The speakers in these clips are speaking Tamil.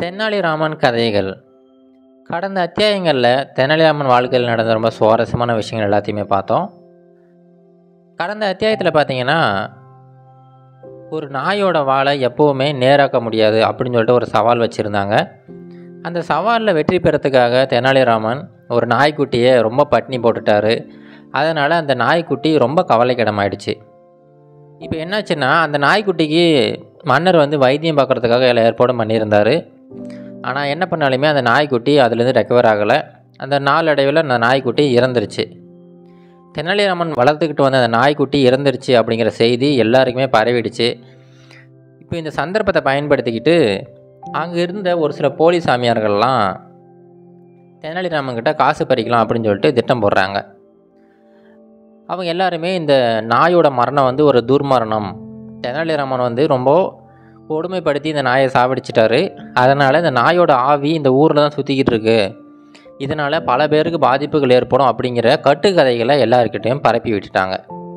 தெனாலிராமன் கதைகள் கடந்த அத்தியாயங்களில் தெனாலிராமன் வாழ்க்கையில் நடந்த ரொம்ப சுவாரஸ்யமான விஷயங்கள் எல்லாத்தையுமே பார்த்தோம் கடந்த அத்தியாயத்தில் பார்த்தீங்கன்னா ஒரு நாயோட வாழை எப்போவுமே நேராக்க முடியாது அப்படின்னு சொல்லிட்டு ஒரு சவால் வச்சுருந்தாங்க அந்த சவாலில் வெற்றி பெறத்துக்காக தெனாலிராமன் ஒரு நாய்க்குட்டியை ரொம்ப பட்னி போட்டுட்டாரு அதனால் அந்த நாய்க்குட்டி ரொம்ப கவலைக்கிடமாயிடுச்சு இப்போ என்னாச்சுன்னா அந்த நாய்க்குட்டிக்கு மன்னர் வந்து வைத்தியம் பார்க்குறதுக்காக எல்லா ஏற்பாடும் பண்ணியிருந்தார் ஆனால் என்ன பண்ணாலுமே அந்த நாய்க்குட்டி அதுலேருந்து ரெக்கவர் ஆகலை அந்த நாளடைவில் அந்த நாய்க்குட்டி இறந்துருச்சு தெனாலிராமன் வளர்த்துக்கிட்டு வந்த அந்த நாய்க்குட்டி இறந்துருச்சு அப்படிங்கிற செய்தி எல்லாருக்குமே பரவிடுச்சு இப்போ இந்த சந்தர்ப்பத்தை பயன்படுத்திக்கிட்டு அங்கே இருந்த ஒரு சில போலி சாமியார்கள்லாம் தெனாலிராமன் கிட்ட காசு பறிக்கலாம் அப்படின்னு சொல்லிட்டு திட்டம் போடுறாங்க அவங்க எல்லாருமே இந்த நாயோட மரணம் வந்து ஒரு துர்மரணம் தெனாலிராமன் வந்து ரொம்ப கொடுமைப்படுத்தி இந்த நாயை சாவடிச்சிட்டாரு அதனால் இந்த நாயோட ஆவி இந்த ஊரில் தான் சுற்றிக்கிட்டு இருக்கு இதனால் பல பேருக்கு பாதிப்புகள் ஏற்படும் அப்படிங்கிற கட்டுக்கதைகளை எல்லாருக்கிட்டையும் பரப்பி விட்டுட்டாங்க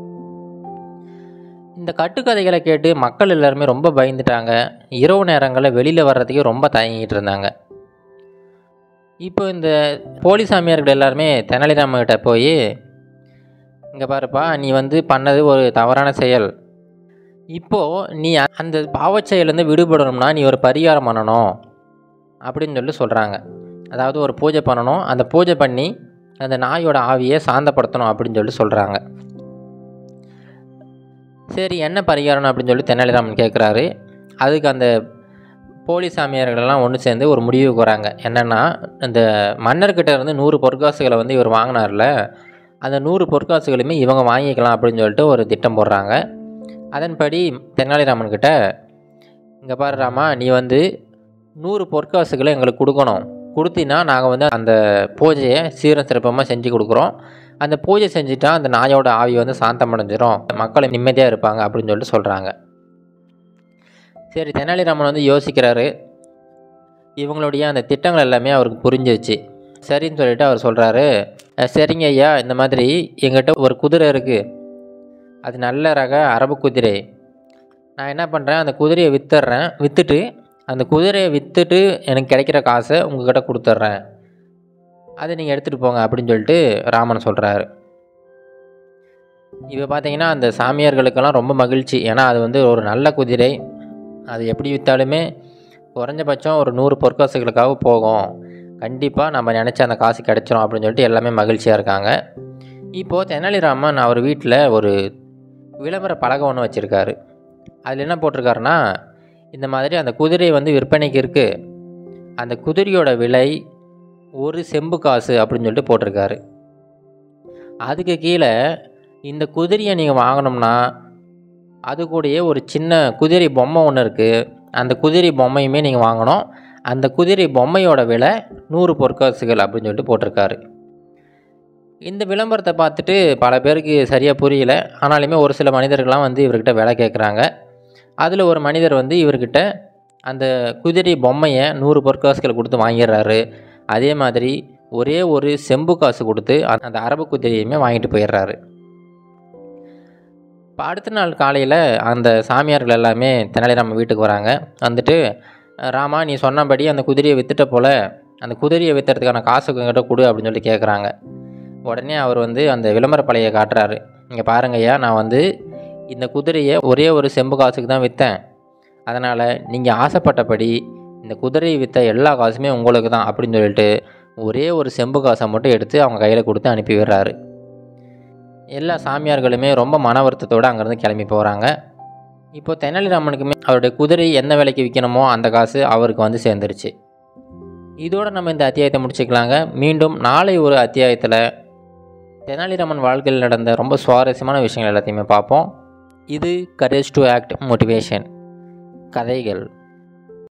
இந்த கட்டுக்கதைகளை கேட்டு மக்கள் எல்லாருமே ரொம்ப பயந்துட்டாங்க இரவு நேரங்களில் வெளியில் வர்றதுக்கே ரொம்ப தயங்கிட்டு இருந்தாங்க இப்போ இந்த போலி சாமியார்கள் எல்லாருமே தெனாலிராமன் கிட்ட போய் இங்கே பாருப்பா நீ வந்து பண்ணது ஒரு தவறான செயல் இப்போது நீ அந்த பாவச் செயலேருந்து விடுபடணும்னா நீ ஒரு பரிகாரம் பண்ணணும் அப்படின்னு சொல்லி சொல்கிறாங்க அதாவது ஒரு பூஜை பண்ணணும் அந்த பூஜை பண்ணி அந்த நாயோட ஆவியை சாந்தப்படுத்தணும் அப்படின்னு சொல்லி சொல்கிறாங்க சரி என்ன பரிகாரம் அப்படின்னு சொல்லி தெனாலிராமன் கேட்குறாரு அதுக்கு அந்த போலி சாமியார்களெல்லாம் ஒன்று சேர்ந்து ஒரு முடிவுக்கு வராங்க என்னென்னா இந்த மன்னர்கிட்ட இருந்து நூறு பொற்காசுகளை வந்து இவர் வாங்கினார்ல அந்த நூறு பொற்காசுகளுமே இவங்க வாங்கிக்கலாம் அப்படின்னு சொல்லிட்டு ஒரு திட்டம் போடுறாங்க அதன்படி தெனாலிராமன் கிட்ட இங்கே பாரு ராமா நீ வந்து நூறு பொற்காசுகளை எங்களுக்கு கொடுக்கணும் கொடுத்தினா நாங்கள் வந்து அந்த பூஜையை சீரம் சிறப்பமாக செஞ்சு கொடுக்குறோம் அந்த பூஜை செஞ்சுட்டா அந்த நாயோட ஆவி வந்து சாந்தம் அடைஞ்சிரும் மக்கள் நிம்மதியாக இருப்பாங்க அப்படின்னு சொல்லிட்டு சொல்கிறாங்க சரி தெனாலிராமன் வந்து யோசிக்கிறாரு இவங்களுடைய அந்த திட்டங்கள் எல்லாமே அவருக்கு புரிஞ்சிருச்சு சரின்னு சொல்லிட்டு அவர் சொல்கிறாரு சரிங்க ஐயா இந்த மாதிரி எங்கிட்ட ஒரு குதிரை இருக்குது அது நல்ல ரக அரபு குதிரை நான் என்ன பண்ணுறேன் அந்த குதிரையை விற்றுட்றேன் விற்றுட்டு அந்த குதிரையை விற்றுட்டு எனக்கு கிடைக்கிற காசை உங்ககிட்ட கொடுத்துட்றேன் அதை நீங்கள் எடுத்துகிட்டு போங்க அப்படின்னு சொல்லிட்டு ராமன் சொல்கிறாரு இப்போ பார்த்தீங்கன்னா அந்த சாமியார்களுக்கெல்லாம் ரொம்ப மகிழ்ச்சி ஏன்னா அது வந்து ஒரு நல்ல குதிரை அது எப்படி விற்றாலுமே குறைஞ்சபட்சம் ஒரு நூறு பொற்காசுகளுக்காக போகும் கண்டிப்பாக நம்ம நினச்ச அந்த காசு கிடச்சிரும் அப்படின்னு சொல்லிட்டு எல்லாமே மகிழ்ச்சியாக இருக்காங்க இப்போது தெனாலிராமன் அவர் வீட்டில் ஒரு விளம்பர பலகை ஒன்று வச்சுருக்காரு அதில் என்ன போட்டிருக்காருன்னா இந்த மாதிரி அந்த குதிரை வந்து விற்பனைக்கு இருக்குது அந்த குதிரையோட விலை ஒரு செம்பு காசு அப்படின்னு சொல்லிட்டு போட்டிருக்காரு அதுக்கு கீழே இந்த குதிரையை நீங்கள் வாங்கினோம்னா அது கூடயே ஒரு சின்ன குதிரை பொம்மை ஒன்று இருக்குது அந்த குதிரை பொம்மையுமே நீங்கள் வாங்கணும் அந்த குதிரை பொம்மையோட விலை நூறு பொற்காசுகள் அப்படின்னு சொல்லிட்டு போட்டிருக்காரு இந்த விளம்பரத்தை பார்த்துட்டு பல பேருக்கு சரியாக புரியல ஆனாலுமே ஒரு சில மனிதர்கள்லாம் வந்து இவர்கிட்ட விலை கேட்குறாங்க அதில் ஒரு மனிதர் வந்து இவர்கிட்ட அந்த குதிரை பொம்மையை நூறு பொற்காசுகள் கொடுத்து வாங்கிடுறாரு அதே மாதிரி ஒரே ஒரு செம்பு காசு கொடுத்து அந்த அரபு குதிரையுமே வாங்கிட்டு போயிடுறாரு இப்போ அடுத்த நாள் காலையில் அந்த சாமியார்கள் எல்லாமே தெனாலிராமன் வீட்டுக்கு வராங்க வந்துட்டு ராமா நீ சொன்னபடி அந்த குதிரையை விற்றுட்ட போல் அந்த குதிரையை விற்றுறதுக்கான காசு கிட்ட கொடு அப்படின்னு சொல்லிட்டு கேட்குறாங்க உடனே அவர் வந்து அந்த விளம்பர பலையை காட்டுறாரு இங்கே பாருங்கய்யா நான் வந்து இந்த குதிரையை ஒரே ஒரு செம்பு காசுக்கு தான் விற்றேன் அதனால் நீங்கள் ஆசைப்பட்டபடி இந்த குதிரையை விற்ற எல்லா காசுமே உங்களுக்கு தான் அப்படின்னு சொல்லிட்டு ஒரே ஒரு செம்பு காசை மட்டும் எடுத்து அவங்க கையில் கொடுத்து அனுப்பி விடுறாரு எல்லா சாமியார்களுமே ரொம்ப மன வருத்தத்தோடு அங்கேருந்து கிளம்பி போகிறாங்க இப்போ தெனாலிராமனுக்குமே அவருடைய குதிரை எந்த விலைக்கு விற்கணுமோ அந்த காசு அவருக்கு வந்து சேர்ந்துருச்சு இதோடு நம்ம இந்த அத்தியாயத்தை முடிச்சுக்கலாங்க மீண்டும் நாளை ஒரு அத்தியாயத்தில் தெனாலிராமன் வாழ்க்கையில் நடந்த ரொம்ப சுவாரஸ்யமான விஷயங்கள் எல்லாத்தையுமே பார்ப்போம் இது கரேஜ் டு ஆக்ட் மோட்டிவேஷன் கதைகள்